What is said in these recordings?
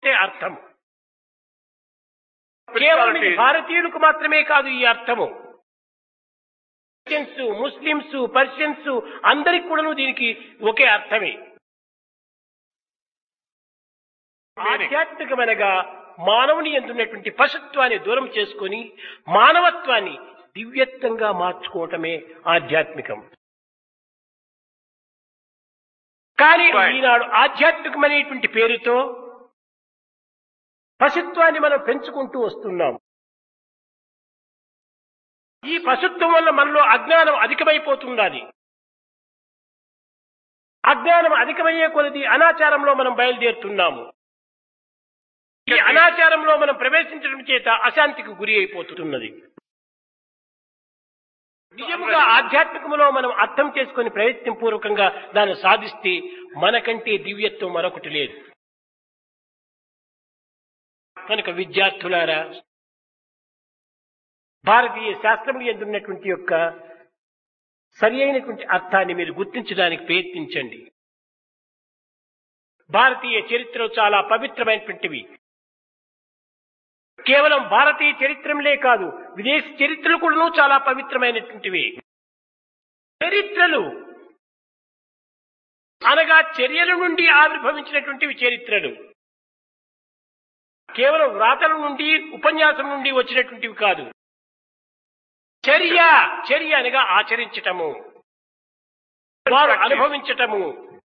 అంటే అర్థం కేవలం ఇది Spirituality. భారతీయులకు మాత్రమే కాదు ఈ అర్థము క్రిస్టియన్స్ ముస్లింస్ పర్షియన్స్ అందరికి కూడాను దీనికి ఒకే అర్థమే Meaning. ఆధ్యాత్మికమనగా మానవుని ఎందున్నటువంటి పశుత్వాన్ని దూరం చేసుకొని మానవత్వాన్ని దివ్యత్వంగా మార్చుకోవటమే ఆధ్యాత్మికం కానీ Right. ఈనాడు ఆధ్యాత్మికమనేటువంటి పేరుతో పశుత్వాన్ని మనం పెంచుకుంటూ వస్తున్నాం ఈ పశుత్వం వల్ల మనలో అజ్ఞానం అధికమైపోతున్నది అజ్ఞానం అధికమయ్యే కొలది అనాచారంలో మనం బయలుదేరుతున్నాము ఈ అనాచారంలో మనం ప్రవేశించడం చేత అశాంతికి గురి అయిపోతున్నది నిజముగా ఆధ్యాత్మికములో మనం అర్థం చేసుకొని ప్రయత్నపూర్వకంగా దాన్ని సాధిస్తే మనకంటే దివ్యత్వం మరొకటి లేదు కనుక విద్యార్థులారా భారతీయ శాస్త్రములు ఎందున్నటువంటి యొక్క సరి అయినటువంటి అర్థాన్ని మీరు గుర్తించడానికి ప్రయత్నించండి భారతీయ చరిత్రలు చాలా పవిత్రమైనటువంటివి కేవలం భారతీయ చరిత్రలే కాదు విదేశీ చరిత్రలు కూడా చాలా పవిత్రమైనటువంటివి చరిత్రలు అనగా చర్యల నుండి ఆవిర్భవించినటువంటివి చరిత్రలు కేవలం వ్రాతల నుండి ఉపన్యాసం నుండి వచ్చినటువంటివి కాదు చర్య చర్య అనగా ఆచరించటము వారు అనుభవించటము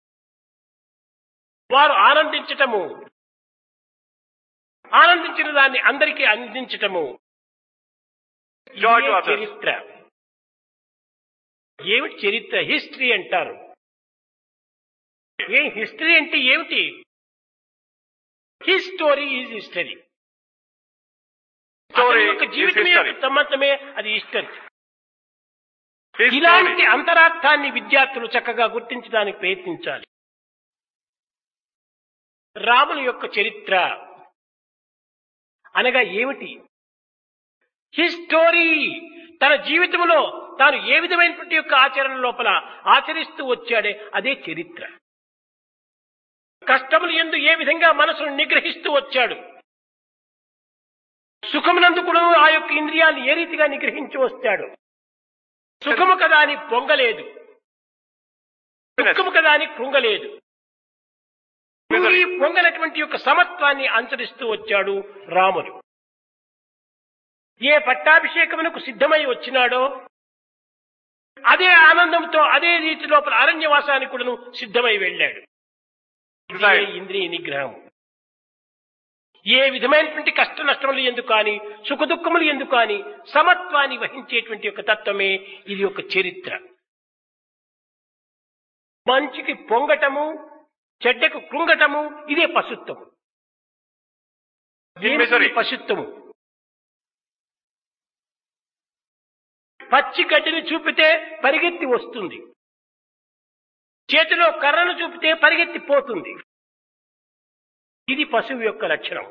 వారు ఆనందించటము ఆనందించిన దాన్ని అందరికీ అందించటము Joy ఇదే to others. చరిత్ర ఏమిటి చరిత్ర హిస్టరీ అంటారు ఏ హిస్టరీ అంటే ఏమిటి హిస్టోరీ ఈజ్ హిస్టరీ Story అతని యొక్క is జీవితం history. యొక్క సంబంధమే అది హిస్టరీ His ఇలాంటి story. అంతరార్థాన్ని విద్యార్థులు చక్కగా గుర్తించడానికి ప్రయత్నించాలి రాముని యొక్క చరిత్ర అనగా ఏమిటి హిస్టోరీ తన జీవితంలో తాను ఏ విధమైనటువంటి యొక్క ఆచరణ లోపల ఆచరిస్తూ వచ్చాడే అదే చరిత్ర కష్టములు ఎందు ఏ విధంగా మనసును నిగ్రహిస్తూ వచ్చాడు సుఖమునందు కూడా ఆ యొక్క ఇంద్రియాన్ని ఏ రీతిగా నిగ్రహించి వస్తాడు సుఖము కదా అని పొంగలేదు దుఃఖము కదా అని కృంగలేదు కృంగి పొంగనటువంటి యొక్క సమత్వాన్ని అనుసరిస్తూ వచ్చాడు రాముడు ఏ పట్టాభిషేకమునకు సిద్ధమై వచ్చినాడో అదే ఆనందంతో అదే రీతి లోపల అరణ్యవాసానికి కూడాను సిద్ధమై వెళ్ళాడు ఇదే Right. ఇంద్రియ నిగ్రహం ఏ విధమైనటువంటి కష్ట నష్టములు ఎందుకు కానీ సుఖ దుఃఖములు ఎందుకు కానీ సమత్వాన్ని వహించేటువంటి యొక్క తత్వమే ఇది ఒక చరిత్ర మంచికి పొంగటము చెడ్డకు కృంగటము ఇదే పశుత్వము In misery. ఏమిటి పశుత్వము పచ్చి గడ్డిని చూపితే పరిగెత్తి వస్తుంది చేతిలో కర్రను చూపితే పరిగెత్తి పోతుంది ఇది పశువు యొక్క లక్షణం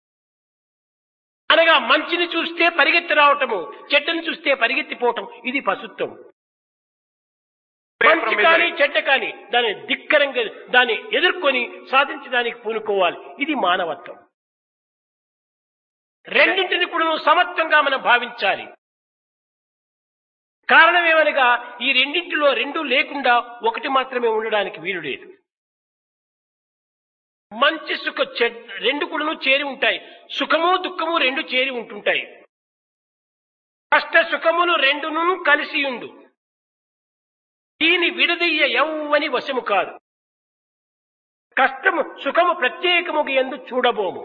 అనగా మంచిని చూస్తే పరిగెత్తి రావటము చెడ్డని చూస్తే పరిగెత్తిపోవటం ఇది పశుత్వం Away మంచి from కానీ misery. చెడ్డ కానీ దాన్ని ధిక్కరంగా దాన్ని ఎదుర్కొని సాధించడానికి పూనుకోవాలి ఇది మానవత్వం రెండింటిని కూడా నువ్వు సమత్వంగా మనం భావించాలి కారణం ఏమనగా ఈ రెండింటిలో రెండు లేకుండా ఒకటి మాత్రమే ఉండడానికి వీలు లేదు మంచి సుఖ చెడ్ రెండు కూడాను చేరి ఉంటాయి సుఖము దుఃఖము రెండు చేరి ఉంటుంటాయి కష్ట సుఖములు రెండును కలిసి ఉండు దీని విడదీయ ఎవ్వని వశము కాదు కష్టము సుఖము ప్రత్యేకముగా ఎందు చూడబోము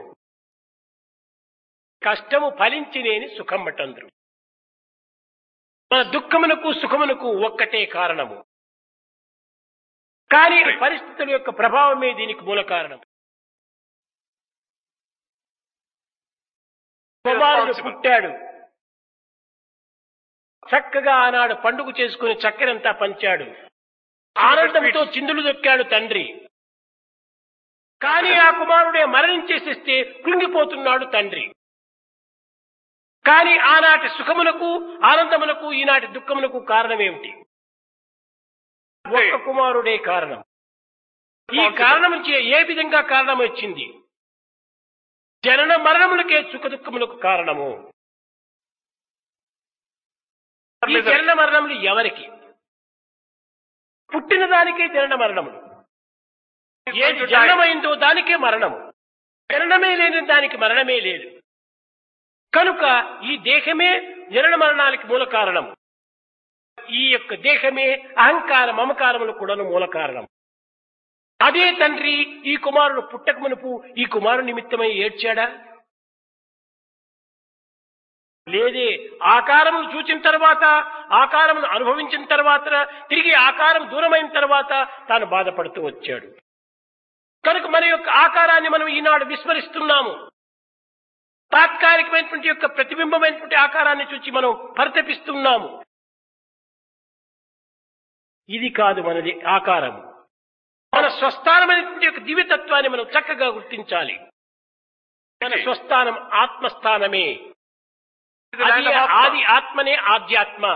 కష్టము ఫలించినేని సుఖం మటందరు మన దుఃఖమునకు సుఖమునకు ఒక్కటే కారణము కానీ పరిస్థితుల యొక్క ప్రభావమే దీనికి మూల కారణం కుమారుడు Responsible. పుట్టాడు చక్కగా ఆనాడు పండుగ చేసుకుని చక్కెరంతా పంచాడు ఆనందంతో చిందులు దొక్కాడు తండ్రి కానీ ఆ కుమారుడే మరణించేసిస్తే కృంగిపోతున్నాడు తండ్రి కానీ ఆనాటి సుఖమునకు ఆనందమునకు ఈనాటి దుఃఖమునకు కారణమేమిటి ఒక్క కుమారుడే కారణం ఈ కారణం చే ఏ విధంగా కారణం వచ్చింది జనన మరణములకే సుఖ దుఃఖములకు కారణము ఈ జనన మరణములు ఎవరికి పుట్టిన దానికే జనన మరణములు ఏది జననమైందో దానికే మరణము జననమే లేని దానికి మరణమే లేదు కనుక ఈ దేహమే జనన మరణాలకి మూల కారణం ఈ యొక్క దేహమే అహంకార మమకారములు కూడాను మూల కారణం అదే తండ్రి ఈ కుమారుడు పుట్టక మునుపు ఈ కుమారుడు నిమిత్తమై ఏడ్చాడా లేదే ఆకారమును చూచిన తర్వాత ఆకారమును అనుభవించిన తర్వాత తిరిగి ఆకారం దూరమైన తర్వాత తాను బాధపడుతూ వచ్చాడు కనుక మన యొక్క ఆకారాన్ని మనం ఈనాడు విస్మరిస్తున్నాము తాత్కాలికమైనటువంటి యొక్క ప్రతిబింబమైనటువంటి ఆకారాన్ని చూచి మనం పరితపిస్తున్నాము ఇది కాదు మనది ఆకారం మన స్వస్థానమైనటువంటి యొక్క దివ్యతత్వాన్ని మనం చక్కగా గుర్తించాలి మన స్వస్థానం ఆత్మస్థానమే అది ఆది ఆత్మనే ఆధ్యాత్మ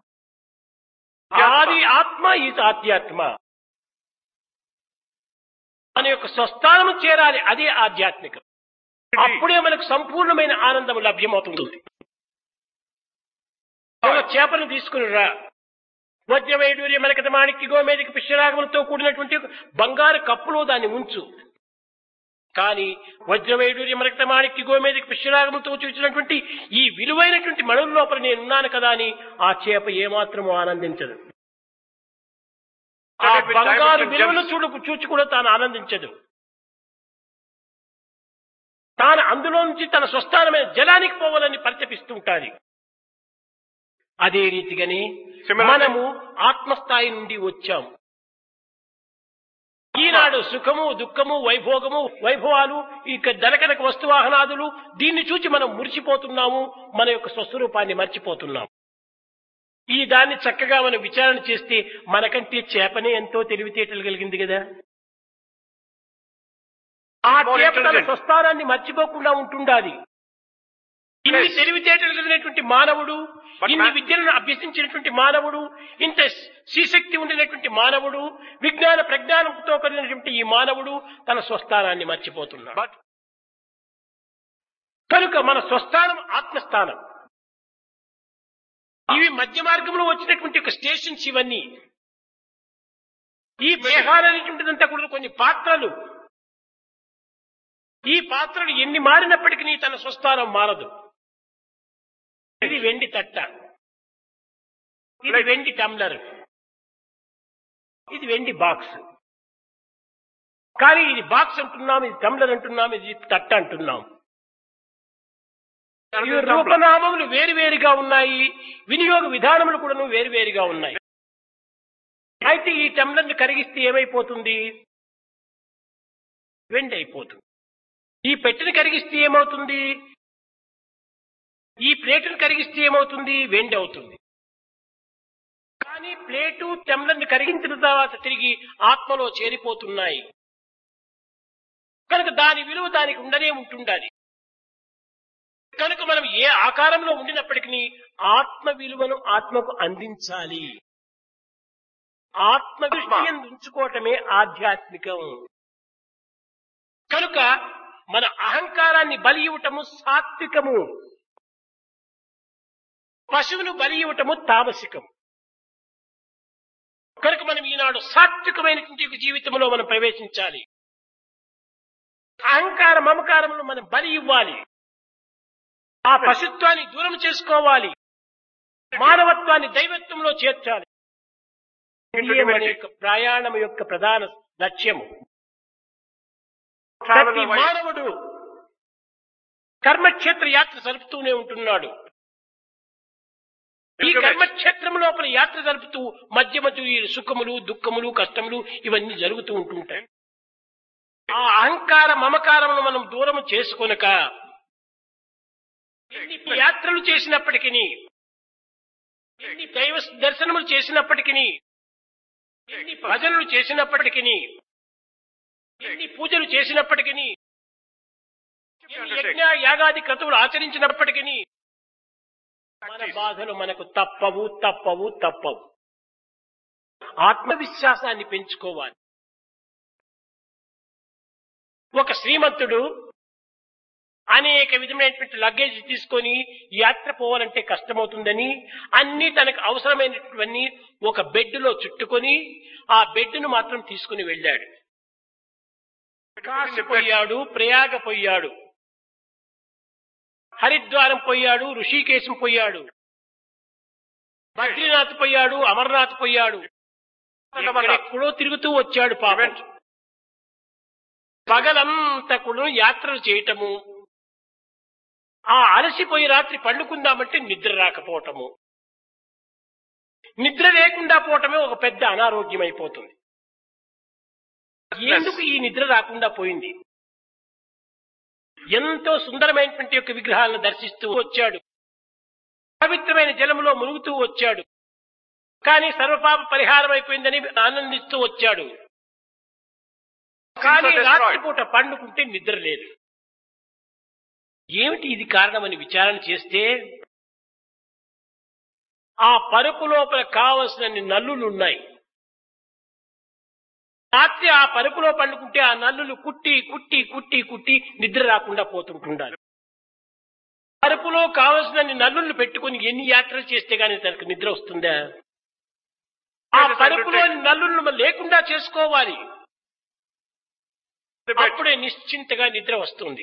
ఆది ఆత్మ ఈజ్ ఆధ్యాత్మ మన యొక్క స్వస్థానము చేరాలి అదే ఆధ్యాత్మికం అప్పుడే మనకు సంపూర్ణమైన ఆనందం లభ్యమవుతుంది ఒక చేపను తీసుకుని రా వజ్రవైడూర్య మనకత మాణిక్య గోమేదిక పుష్యరాగములతో కూడినటువంటి బంగారు కప్పులో దాన్ని ఉంచు కానీ వజ్రవైడూర్య మనకత మాణిక్య గోమేదిక పుష్యరాగములతో చూసినటువంటి ఈ విలువైనటువంటి మణుల లోపల నేనున్నాను కదా అని ఆ చేప ఏమాత్రము ఆనందించదు ఆ బంగారు విలువను చూడు చూచి కూడా తాను ఆనందించదు తాను అందులో నుంచి తన స్వస్థానమైన జలానికి పోవాలని పరితపిస్తుంటాది అదే రీతిగానే Similarly- మనము ఆత్మస్థాయి నుండి వచ్చాము ఈనాడు సుఖము దుఃఖము వైభోగము వైభవాలు ఇక ధనకనక వస్తువాహనాదులు దీన్ని చూచి మనం మురిసిపోతున్నాము మన యొక్క స్వస్వరూపాన్ని మర్చిపోతున్నాము ఈ దాన్ని చక్కగా మనం విచారణ చేస్తే మనకంటే చేపనే ఎంతో తెలివితేటలు కలిగింది కదా ఆ More చేప తన intelligent. స్వస్థానాన్ని మర్చిపోకుండా ఉంటుండాలి ఇన్ని Yes. తెలివితేటలు కలిగినటువంటి మానవుడు But ఇన్ని ma- విద్యలను అభ్యసించినటువంటి మానవుడు ఇంత శ్రీశక్తి ఉండినటువంటి మానవుడు విజ్ఞాన ప్రజ్ఞానంతో కలిగినటువంటి ఈ మానవుడు తన స్వస్థానాన్ని మర్చిపోతున్నాడు But కనుక మన స్వస్థానం ఆత్మస్థానం ఇవి మధ్య మార్గంలో వచ్చినటువంటి ఒక స్టేషన్స్ ఇవన్నీ ఈ దేహాలనేటువంటిదంతా కూడా కొన్ని పాత్రలు ఈ పాత్రలు ఎన్ని మారినప్పటికీ తన స్వస్థానం మారదు ఇది వెండి తట్ట ఇది వెండి టమ్లర్ ఇది వెండి బాక్స్ కానీ ఇది బాక్స్ అంటున్నాం ఇది టమ్లర్ అంటున్నాం ఇది తట్ట అంటున్నాం ఈ రూపనామములు వేరువేరుగా ఉన్నాయి వినియోగ విధానములు కూడా వేరువేరుగా ఉన్నాయి అయితే ఈ టమ్లర్ని కరిగిస్తే ఏమైపోతుంది వెండి అయిపోతుంది ఈ పెట్టెని కరిగిస్తే ఏమవుతుంది ఈ ప్లేటును కరిగిస్తే ఏమవుతుంది వెండి అవుతుంది కానీ ప్లేటు టెమ్లర్ని కరిగించిన తర్వాత తిరిగి ఆత్మలో చేరిపోతున్నాయి కనుక దాని విలువ దానికి ఉండనే ఉంటుండాలి కనుక మనం ఏ ఆకారంలో ఉండినప్పటికీ ఆత్మ విలువను ఆత్మకు అందించాలి ఆత్మ విషయం ఉంచుకోవటమే ఆధ్యాత్మికం కనుక మన అహంకారాన్ని బలి ఇవ్వటము సాత్వికము పశువును బలి ఇవ్వటము తామసికం కనుక మనం ఈనాడు సాత్వికమైనటువంటి ఒక జీవితంలో మనం ప్రవేశించాలి అహంకార మమకారమును మనం బలి ఇవ్వాలి ఆ పశుత్వాన్ని దూరం చేసుకోవాలి మానవత్వాన్ని దైవత్వంలో చేర్చాలి ఇదే మన యొక్క ప్రయాణం యొక్క ప్రధాన లక్ష్యము travel ప్రతి the way. మానవుడు కర్మక్షేత్ర యాత్ర జరుపుతూనే ఉంటున్నాడు ఈ Pilgrimage. కర్మక్షేత్రం లోపల యాత్ర జరుపుతూ మధ్య మధ్య ఈ సుఖములు దుఃఖములు కష్టములు ఇవన్నీ జరుగుతూ ఉంటుంటాయి ఆ అహంకార మమకారమును మనం దూరం చేసుకొనక ఎన్ని యాత్రలు చేసినప్పటికీ ఎన్ని దైవ దర్శనములు చేసినప్పటికీ ఎన్ని భజనలు చేసినప్పటికీ ఎన్ని పూజలు చేసినప్పటికీ ఎన్ని యజ్ఞ యాగాది క్రతువులు ఆచరించినప్పటికీ మన బాధలు మనకు తప్పవు తప్పవు తప్పవు ఆత్మవిశ్వాసాన్ని పెంచుకోవాలి ఒక శ్రీమంతుడు అనేక విధమైనటువంటి లగేజ్ తీసుకొని యాత్ర పోవాలంటే కష్టమవుతుందని అన్ని తనకు అవసరమైనటువంటి ఒక బెడ్ లో చుట్టుకొని ఆ బెడ్ ను మాత్రం తీసుకుని వెళ్ళాడు కాశీ పోయాడు ప్రయాగ పోయాడు హరిద్వారం పోయాడు ఋషికేశం పోయాడు బద్రీనాథ్ పోయాడు అమర్నాథ్ పోయాడు ఎక్కడెక్కడో తిరుగుతూ వచ్చాడు పాపం పగలంతా కూడా యాత్రలు చేయటము ఆ అలసిపోయి రాత్రి పండుకుందామంటే నిద్ర రాకపోవటము నిద్ర లేకుండా పోవటమే ఒక పెద్ద అనారోగ్యం అయిపోతుంది ఎందుకు ఈ నిద్ర రాకుండా పోయింది ఎంతో సుందరమైనటువంటి యొక్క విగ్రహాలను దర్శిస్తూ వచ్చాడు పవిత్రమైన జలములో మునుగుతూ వచ్చాడు కానీ సర్వపాప పరిహారం అయిపోయిందని ఆనందిస్తూ వచ్చాడు కానీ రాత్రిపూట పండుకుంటే నిద్ర లేదు ఏమిటి ఇది కారణమని విచారణ చేస్తే ఆ పరుపు లోపల కావలసిన నల్లులు ఉన్నాయి రాత్రి ఆ పరుపులో పండుకుంటే ఆ నల్లులు కుట్టి కుట్టి కుట్టి కుట్టి నిద్ర రాకుండా పోతుంటుండాలి పరుపులో కావలసిన నల్లులు పెట్టుకుని ఎన్ని యాత్రలు చేస్తే గానీ తనకు నిద్ర వస్తుందా ఆ పరుపులోని నల్లులను లేకుండా చేసుకోవాలి అప్పుడే నిశ్చింతగా నిద్ర వస్తుంది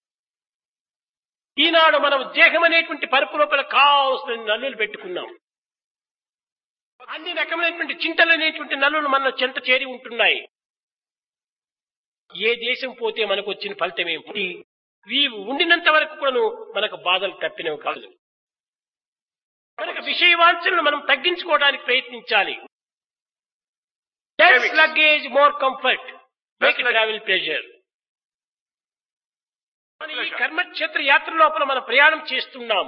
ఈనాడు మనం దేహం అనేటువంటి పరుపు లోపల కావలసిన నల్లులు పెట్టుకున్నాం అన్ని రకమైనటువంటి చింతలు అనేటువంటి నల్లులు మన చెంత చేరి ఉంటున్నాయి ఏ దేశం పోతే మనకు వచ్చిన ఫలితం ఏమిటి వీవు ఉండినంత వరకు కూడాను మనకు బాధలు తప్పినవి కాదు మనకు విషయవాంఛలను మనం తగ్గించుకోవడానికి ప్రయత్నించాలి less luggage more comfort make travel pleasure మన ఈ కర్మక్షేత్ర యాత్ర లోపల మనం ప్రయాణం చేస్తున్నాం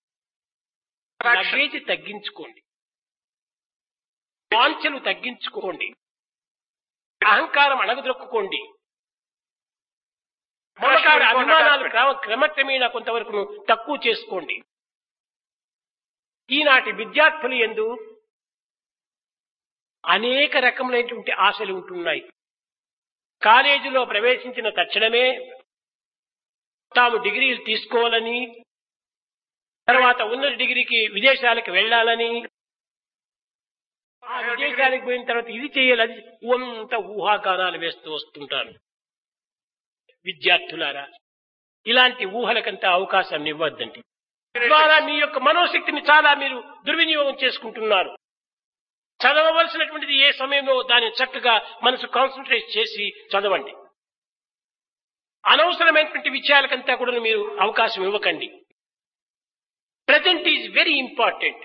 లగేజ్ తగ్గించుకోండి వాంఛలు తగ్గించుకోండి అహంకారం అణగదొక్కుకోండి మమకార అభిమానాలు క్రమ- క్రమక్రమేణా కొంతవరకు తక్కువ చేసుకోండి ఈనాటి విద్యార్థులు ఎందు అనేక రకములైనటువంటి ఆశలు ఉంటున్నాయి కాలేజీలో ప్రవేశించిన తక్షణమే తాము డిగ్రీలు తీసుకోవాలని తర్వాత ఉన్నత డిగ్రీకి విదేశాలకు వెళ్ళాలని ఆ విదేశాలకు పోయిన తర్వాత ఇది చేయాలని అంత ఊహాగానాలు వేస్తూ వస్తుంటారు విద్యార్థులారా ఇలాంటి ఊహలకంత అవకాశం ఇవ్వద్దండి ద్వారా మీ యొక్క మనోశక్తిని చాలా మీరు దుర్వినియోగం చేసుకుంటున్నారు చదవవలసినటువంటిది ఏ సమయంలో దాన్ని చక్కగా మనసు కాన్సన్ట్రేట్ చేసి చదవండి అనవసరమైనటువంటి విషయాలకంతా కూడా మీరు అవకాశం ఇవ్వకండి ప్రజెంట్ ఈజ్ వెరీ ఇంపార్టెంట్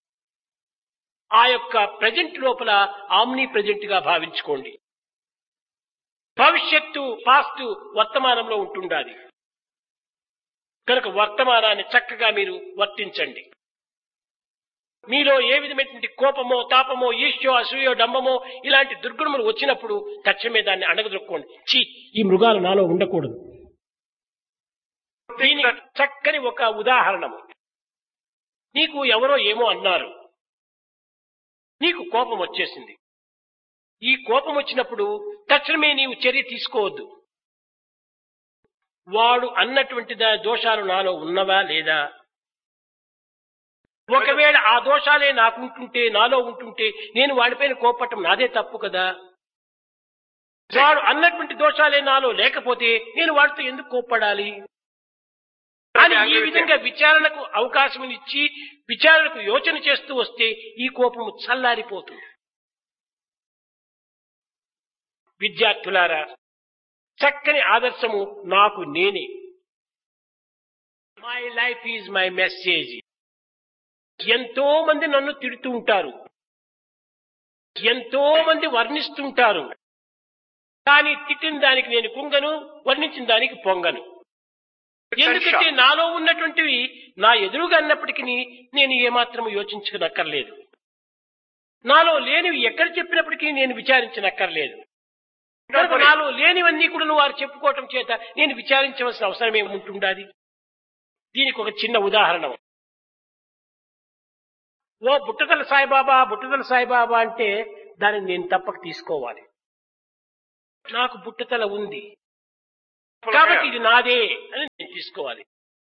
ఆ యొక్క ప్రజెంట్ లోపల ఆమ్ని ప్రజెంట్ గా భావించుకోండి భవిష్యత్తు పాస్ట్ వర్తమానంలో ఉంటుండాలి కనుక వర్తమానాన్ని చక్కగా మీరు వర్తించండి మీలో ఏ విధమైనటువంటి కోపమో తాపమో ఈశ్యో అసూయో డంబమో ఇలాంటి దుర్గుణములు వచ్చినప్పుడు తక్షణమే దాన్ని అణగదొక్కోండి ఛీ ఈ మృగాలు నాలో ఉండకూడదు దీనికి చక్కని ఒక ఉదాహరణము నీకు ఎవరో ఏమో అన్నారు నీకు కోపం వచ్చేసింది ఈ కోపం వచ్చినప్పుడు తక్షణమే నీవు చర్య తీసుకోవద్దు వాడు అన్నటువంటి దా- దోషాలు నాలో ఉన్నవా లేదా ఒకవేళ ఆ దోషాలే నాకుంటుంటే నాలో ఉంటుంటే నేను వాడిపైన కోపట్టం నాదే తప్పు కదా వాడు అన్నటువంటి దోషాలే నాలో లేకపోతే నేను వాడితో ఎందుకు కోప్పడాలి అని ఈ విధంగా విచారణకు అవకాశం ఇచ్చి విచారణకు యోచన చేస్తూ వస్తే ఈ కోపము చల్లారిపోతుంది విద్యార్థులారా చక్కని ఆదర్శము నాకు నేనే my life is my message ఎంతో మంది నన్ను తిడుతూ ఉంటారు ఎంతో మంది వర్ణిస్తుంటారు కానీ తిట్టిన దానికి నేను కుంగను వర్ణించిన దానికి పొంగను ఎందుకంటే నాలో ఉన్నటువంటివి నా ఎదురుగా అన్నప్పటికీ నేను ఏమాత్రం యోచించనక్కర్లేదు నాలో లేనివి ఎక్కడ చెప్పినప్పటికీ నేను విచారించనక్కర్లేదు కనుక నాలో లేనివన్నీ కూడా వారు చెప్పుకోవటం చేత నేను విచారించవలసిన అవసరం ఏముంటుండాలి దీనికి ఒక చిన్న ఉదాహరణ ఓ బుట్టతల సాయిబాబా బుట్టతల సాయిబాబా అంటే దాన్ని నేను తప్పక తీసుకోవాలి నాకు బుట్టతల ఉంది కాబట్టి ఇది నాదే అని నేను తీసుకోవాలి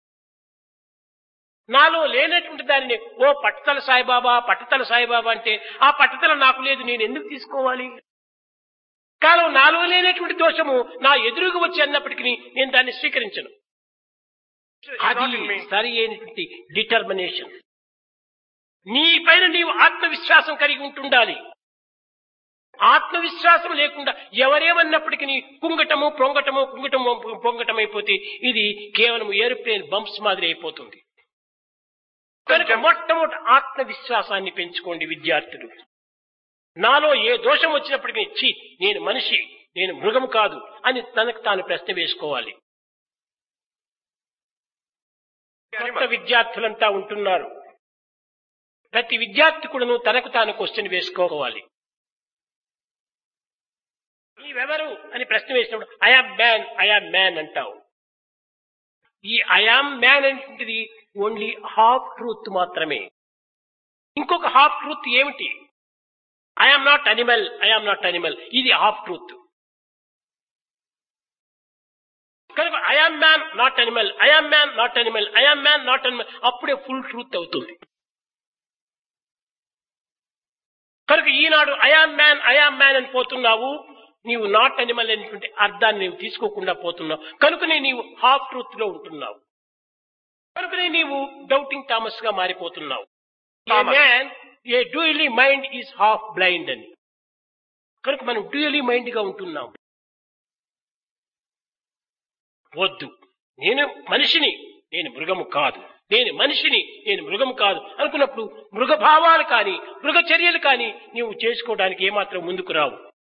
నాలో లేనటువంటి దానిని ఓ పట్టుతల సాయిబాబా పట్టుతల సాయిబాబా అంటే ఆ పట్టుతల నాకు లేదు నేను ఎందుకు తీసుకోవాలి కాలం నాలో లేనటువంటి దోషము నా ఎదురుగా వచ్చి అన్నప్పటికీ నేను దాన్ని స్వీకరించను It's not అది in me. సరి అయినటువంటి డిటర్మినేషన్ నీ పైన నీవు ఆత్మవిశ్వాసం కలిగి ఉంటుండాలి ఆత్మవిశ్వాసం లేకుండా ఎవరేమన్నప్పటికీ కుంగటము పొంగటము కుంగటము పొంగటం అయిపోతే ఇది కేవలం ఏరోప్లేన్ బంప్స్ మాదిరి అయిపోతుంది కనుక మొట్టమొదటి ఆత్మవిశ్వాసాన్ని పెంచుకోండి విద్యార్థులు నాలో ఏ దోషం వచ్చినప్పటికీ ఛీ నేను మనిషి నేను మృగం కాదు అని తనకు తాను ప్రశ్న వేసుకోవాలి కొత్త విద్యార్థులంతా ఉంటున్నారు ప్రతి విద్యార్థి కూడాను తనకు తాను క్వశ్చన్ వేసుకోవాలి నీవెవరు అని ప్రశ్న వేసినప్పుడు ఐఆమ్ మ్యాన్ ఐఆమ్ మ్యాన్ అంటావు ఈ ఐఆమ్ మ్యాన్ అనేటువంటిది ఓన్లీ హాఫ్ ట్రూత్ మాత్రమే ఇంకొక హాఫ్ ట్రూత్ ఏమిటి I am not animal I am not animal ఇది హాఫ్ ట్రూత్ కనుక I am man not animal I am man not animal I am man not animal అప్పుడే full truth అవుతుంది కనుక ఈనాడు ఐఆమ్ మ్యాన్ ఐఆమ్ మ్యాన్ అని పోతున్నావు నీవు నాట్ అనిమల్ అనేటువంటి అర్థాన్ని నీవు తీసుకోకుండా పోతున్నావు కనుకనే నీవు హాఫ్ ట్రూత్ లో ఉంటున్నావు కనుకనే నీవు డౌటింగ్ థామస్ గా మారిపోతున్నావు a Thomas. Man a dually mind is half blind అని కనుక మనం డ్యూయలీ మైండ్ గా ఉంటున్నాం వద్దు నేను మనిషిని నేను మృగము కాదు నేను మనిషిని నేను మృగము కాదు అనుకున్నప్పుడు మృగ భావాలు కానీ మృగ చర్యలు కానీ నీవు చేసుకోవడానికి ఏమాత్రం ముందుకు రావు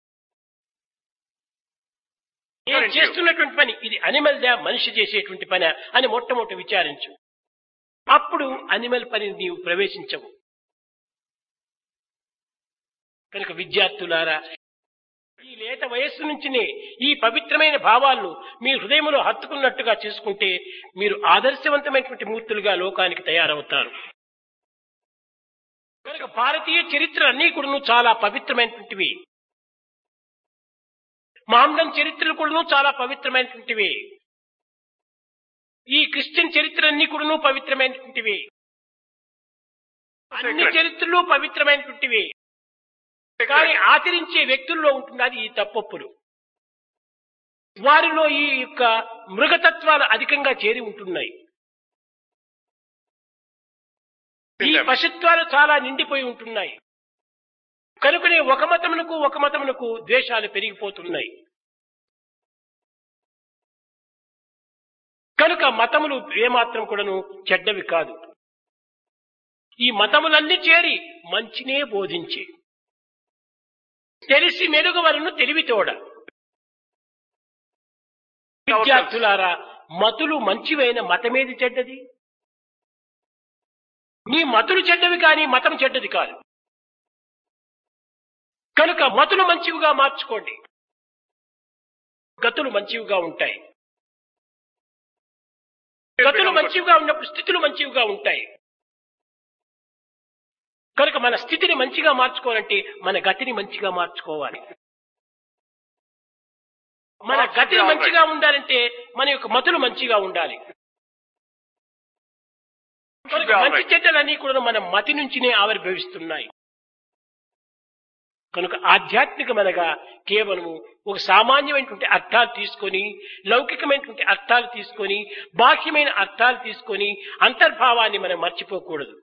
నేను చేస్తున్నటువంటి పని ఇది అనిమల్ దా మనిషి చేసేటువంటి పని అని మొట్టమొదటి విచారించు అప్పుడు అనిమల్ పని నీవు ప్రవేశించవు కనుక విద్యార్థులారా ఈ లేత వయస్సు నుంచినే ఈ పవిత్రమైన భావాలను మీ హృదయంలో హత్తుకున్నట్టుగా చేసుకుంటే మీరు ఆదర్శవంతమైనటువంటి మూర్తులుగా లోకానికి తయారవుతారు కనుక భారతీయ చరిత్ర అన్నీ కూడాను చాలా పవిత్రమైనటువంటివి మామ్లం చరిత్రలు కూడాను చాలా పవిత్రమైనటువంటివి ఈ క్రిస్టియన్ చరిత్ర అన్ని కూడాను పవిత్రమైనటువంటివి అన్ని చరిత్రలు పవిత్రమైనటువంటివి కానీ ఆచరించే వ్యక్తుల్లో ఉంటుంది అది ఈ తప్పొప్పులు వారిలో ఈ యొక్క మృగతత్వాలు అధికంగా చేరి ఉంటున్నాయి ఈ పశుత్వాలు చాలా నిండిపోయి ఉంటున్నాయి కనుకనే ఒక మతమునకు ఒక మతమునకు ద్వేషాలు పెరిగిపోతున్నాయి కనుక మతములు ఏమాత్రం కూడాను చెడ్డవి కాదు ఈ మతములన్నీ చేరి మంచినే బోధించి తెలిసి మెరుగవలను తెలివితోడ విద్యార్థులారా మతులు మంచివైన మతమేది చెడ్డది మీ మతులు చెడ్డవి కానీ మతం చెడ్డది కాదు కనుక మతులు మంచివిగా మార్చుకోండి గతులు మంచివిగా ఉంటాయి గతులు మంచివిగా ఉన్నప్పుడు స్థితులు మంచివిగా ఉంటాయి కనుక మన స్థితిని మంచిగా మార్చుకోవాలంటే మన గతిని మంచిగా మార్చుకోవాలి మన గతిని మంచిగా ఉండాలంటే మన యొక్క మతులు మంచిగా ఉండాలి కనుక మంచి చెడ్డలన్నీ కూడా మన మతి నుంచినే ఆవిర్భవిస్తున్నాయి కనుక ఆధ్యాత్మికమనగా కేవలము ఒక సామాన్యమైనటువంటి అర్థాలు తీసుకొని లౌకికమైనటువంటి అర్థాలు తీసుకొని బాహ్యమైన అర్థాలు తీసుకొని అంతర్భావాన్ని మనం మర్చిపోకూడదు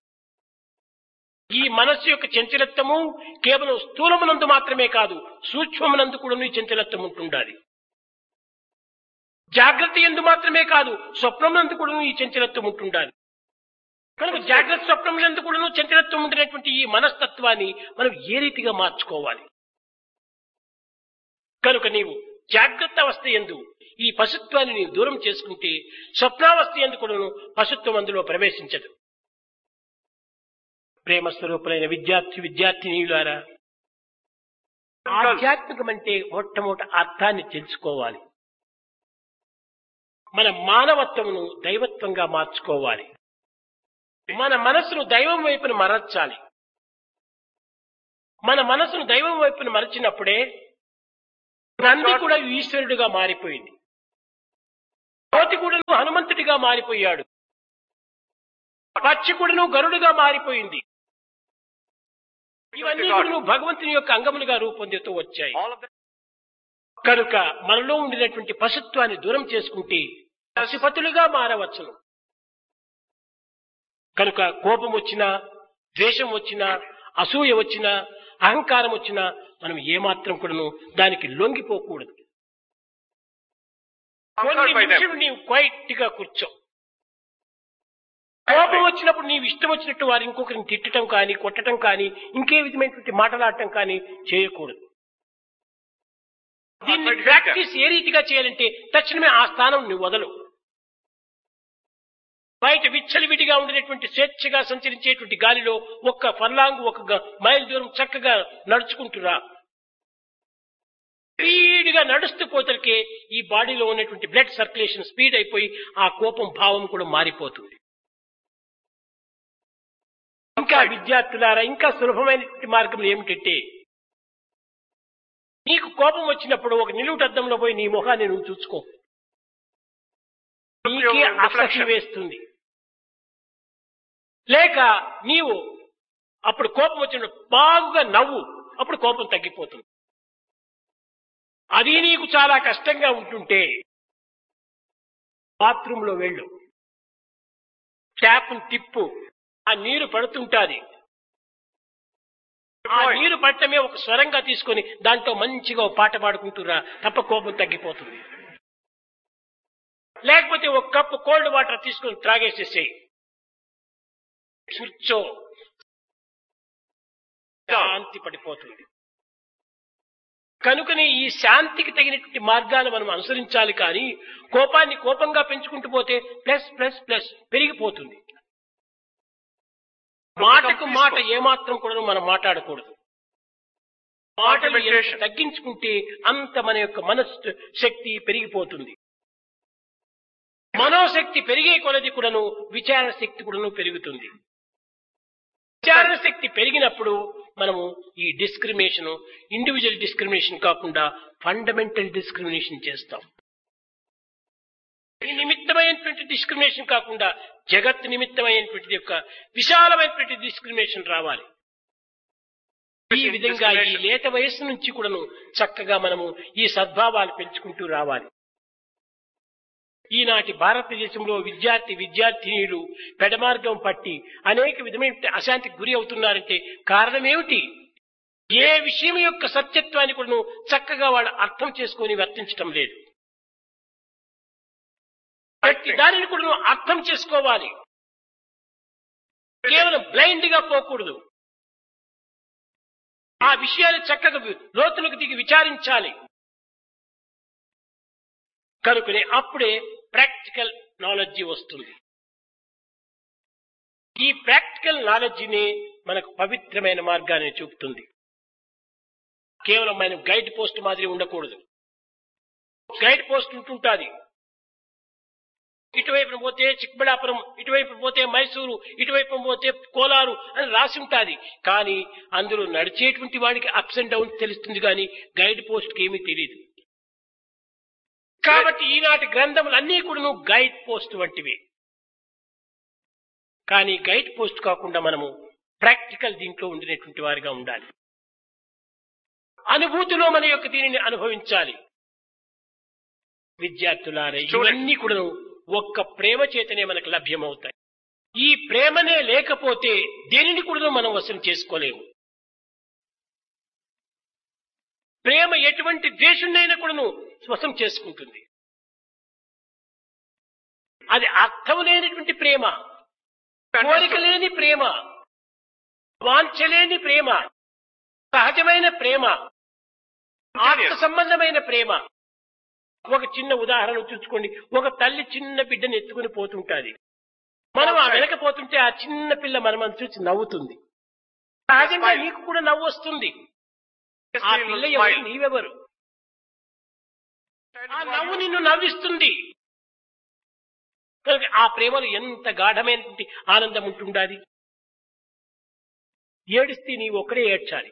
ఈ మనస్సు యొక్క చంచలత్వము కేవలం స్థూలమునందు మాత్రమే కాదు సూక్ష్మమునందు కూడా ఈ చంచలత్వం ఉంటుండాలి జాగ్రత్త ఎందు మాత్రమే కాదు స్వప్నమునందు కూడా ఈ చంచలత్వం ఉంటుండాలి కనుక జాగ్రత్త స్వప్నములందు కూడా చంచలత్వం ఉండినటువంటి ఈ మనస్తత్వాన్ని మనం ఏ రీతిగా మార్చుకోవాలి కనుక నీవు జాగ్రత్త అవస్థ ఎందు ఈ పశుత్వాన్ని నీవు దూరం చేసుకుంటే స్వప్నావస్థ ఎందు కూడాను పశుత్వం అందులో ప్రవేశించదు ప్రేమ స్వరూపులైన విద్యార్థి విద్యార్థినీయులారా ఆధ్యాత్మికం అంటే మొట్టమొదటి అర్థాన్ని తెలుసుకోవాలి మన మానవత్వమును దైవత్వంగా మార్చుకోవాలి మన మనసును దైవం వైపున మరచాలి మన మనసును దైవం వైపున మరచినప్పుడే నంది కూడా ఈశ్వరుడుగా మారిపోయింది కోతి కూడా పక్షిగా మారిపోయాడు పక్షి కూడాను గరుడుగా మారిపోయింది ఇవన్నీ కూడా భగవంతుని యొక్క అంగములుగా రూపొందుతూ వచ్చాయి All of them. కనుక మనలో ఉండినటువంటి పశుత్వాన్ని దూరం చేసుకుంటే పశుపతులుగా మారవచ్చును కనుక కోపం వచ్చినా ద్వేషం వచ్చినా అసూయ వచ్చినా అహంకారం వచ్చినా మనం ఏమాత్రం కూడాను దానికి లొంగిపోకూడదు కొన్ని Conquered by them. నిమిషం నీవు క్వైట్ గా కూర్చో కోపం వచ్చినప్పుడు నీవు ఇష్టం వచ్చినట్టు వారు ఇంకొకరిని తిట్టడం కానీ కొట్టడం కానీ ఇంకే విధమైనటువంటి మాటలాడటం కానీ చేయకూడదు దీన్ని Conquered ప్రాక్టీస్ ఏ రీతిగా చేయాలంటే తక్షణమే ఆ స్థానం నువ్వు వదలు బయట విచ్చలివిడిగా ఉండినటువంటి స్వేచ్ఛగా సంచరించేటువంటి గాలిలో ఒక్క ఫర్లాంగ్ ఒక గ- మైల్ దూరం చక్కగా నడుచుకుంటురా స్పీడ్ గా నడుస్తూ పోతలకే ఈ బాడీలో ఉన్నటువంటి బ్లడ్ సర్క్యులేషన్ స్పీడ్ అయిపోయి ఆ కోపం భావం కూడా మారిపోతుంది ఇంకా విద్యార్థులారా ఇంకా సులభమైనటువంటి మార్గం ఏమిటంటే నీకు కోపం వచ్చినప్పుడు ఒక నిలువుటద్దంలో పోయి నీ ముఖాన్ని నువ్వు చూసుకో నీకే అసహ్యం వేస్తుంది లేక నీవు అప్పుడు కోపం వచ్చినప్పుడు బాగుగా నవ్వు అప్పుడు కోపం తగ్గిపోతుంది అది నీకు చాలా కష్టంగా ఉంటుంటే బాత్రూంలో వెళ్ళు ట్యాప్ను తిప్పు ఆ నీరు పడుతుంటాది ఆ నీరు పట్టమే ఒక స్వరంగా తీసుకొని దాంట్లో మంచిగా ఒక పాట పాడుకుంటురా తప్ప కోపం తగ్గిపోతుంది లేకపోతే ఒక కప్పు కోల్డ్ వాటర్ తీసుకొని త్రాగేసేసేయి కూర్చో శాంతి పడిపోతుంది కనుకనే ఈ శాంతికి తగినటువంటి మార్గాలు మనం అనుసరించాలి కానీ కోపాన్ని కోపంగా పెంచుకుంటూ పోతే ప్లస్ ప్లస్ ప్లస్ పెరిగిపోతుంది మాటకు మాట ఏమాత్రం కూడా మనం మాట్లాడకూడదు మాటలు ఎంత Argumentation. తగ్గించుకుంటే అంత మన యొక్క మనస్సు శక్తి పెరిగిపోతుంది మనోశక్తి పెరిగే కొలది కూడాను విచారణ శక్తి కూడాను పెరుగుతుంది విచారణ శక్తి పెరిగినప్పుడు మనము ఈ డిస్క్రిమినేషన్ ఇండివిజువల్ డిస్క్రిమినేషన్ కాకుండా ఫండమెంటల్ డిస్క్రిమినేషన్ చేస్తాం ఈ నిమిత్తమైనటువంటి డిస్క్రిమినేషన్ కాకుండా జగత్ నిమిత్తమైనటువంటి యొక్క విశాలమైనటువంటి డిస్క్రిమినేషన్ రావాలి ఈ విధంగా ఈ లేత వయస్సు నుంచి కూడాను చక్కగా మనము ఈ సద్భావాలు పెంచుకుంటూ రావాలి ఈనాటి భారతదేశంలో విద్యార్థి విద్యార్థినీలు పెడమార్గం పట్టి అనేక విధమైన అశాంతికి గురి అవుతున్నారంటే కారణమేమిటి ఏ విషయం యొక్క సత్యత్వాన్ని కూడా చక్కగా వాళ్ళు అర్థం చేసుకొని వర్తించటం లేదు ప్రతి దానిని కూడా నువ్వు అర్థం చేసుకోవాలి కేవలం బ్లైండ్ గా పోకూడదు ఆ విషయాన్ని చక్కగా లోతులకు దిగి విచారించాలి కనుకనే అప్పుడే ప్రాక్టికల్ నాలెడ్జి వస్తుంది ఈ ప్రాక్టికల్ నాలెడ్జిని మనకు పవిత్రమైన మార్గాన్ని చూపుతుంది కేవలం మనం గైడ్ పోస్ట్ మాదిరి ఉండకూడదు గైడ్ పోస్ట్ ఉంటుంటాది ఇటువైపు పోతే చిక్బళాపురం ఇటువైపు పోతే మైసూరు ఇటువైపు పోతే కోలారు అని రాసి ఉంటాది కానీ అందులో నడిచేటువంటి వాడికి అప్స్ అండ్ డౌన్స్ తెలుస్తుంది కానీ గైడ్ పోస్ట్ కి ఏమీ తెలియదు కాబట్టి ఈనాటి గ్రంథములు అన్నీ కూడా గైడ్ పోస్ట్ వంటివి కానీ గైడ్ పోస్ట్ కాకుండా మనము ప్రాక్టికల్ దీంట్లో ఉండినటువంటి వారిగా ఉండాలి అనుభూతిలో మన యొక్క దీనిని అనుభవించాలి విద్యార్థులారా ఇవన్నీ కూడా ఒక్క ప్రేమ చేతనే మనకు లభ్యమవుతాయి ఈ ప్రేమనే లేకపోతే దేనిని కూడా మనం వశం చేసుకోలేము ప్రేమ ఎటువంటి ద్వేషున్నైనా కూడాను వశం చేసుకుంటుంది అది అర్థం లేనటువంటి ప్రేమ కోరిక లేని ప్రేమ వాంఛలేని ప్రేమ సహజమైన ప్రేమ ఆత్మ సంబంధమైన ప్రేమ ఒక చిన్న ఉదాహరణ చూసుకోండి ఒక తల్లి చిన్న బిడ్డను ఎత్తుకుని పోతుంటాది మనం ఆ వెనకపోతుంటే ఆ చిన్న పిల్ల మనం చూసి నవ్వుతుంది సహజంగా నీకు కూడా నవ్వు వస్తుంది ఆ పిల్ల ఎవరు నీవెవరు ఆ నవ్వు నిన్ను నవ్విస్తుంది కనుక ఆ ప్రేమలో ఎంత గాఢమైనటువంటి ఆనందం ఉంటుండాలి ఏడిస్తే నీవు ఒక్కడే ఏడ్చాలి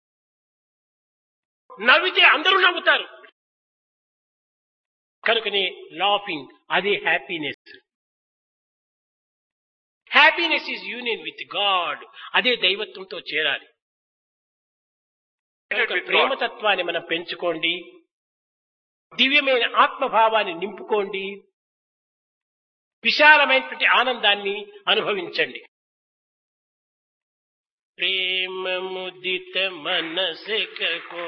నవ్వితే అందరూ నవ్వుతారు కనుకనే లాఫింగ్ అదే happiness happiness is union with God అదే దైవత్వంతో చేరాలి United కనుక with ప్రేమతత్వాన్ని మనం పెంచుకోండి దివ్యమైన ఆత్మభావాన్ని నింపుకోండి విశాలమైనటువంటి ఆనందాన్ని అనుభవించండి ప్రేమ ముదిత మనసెకో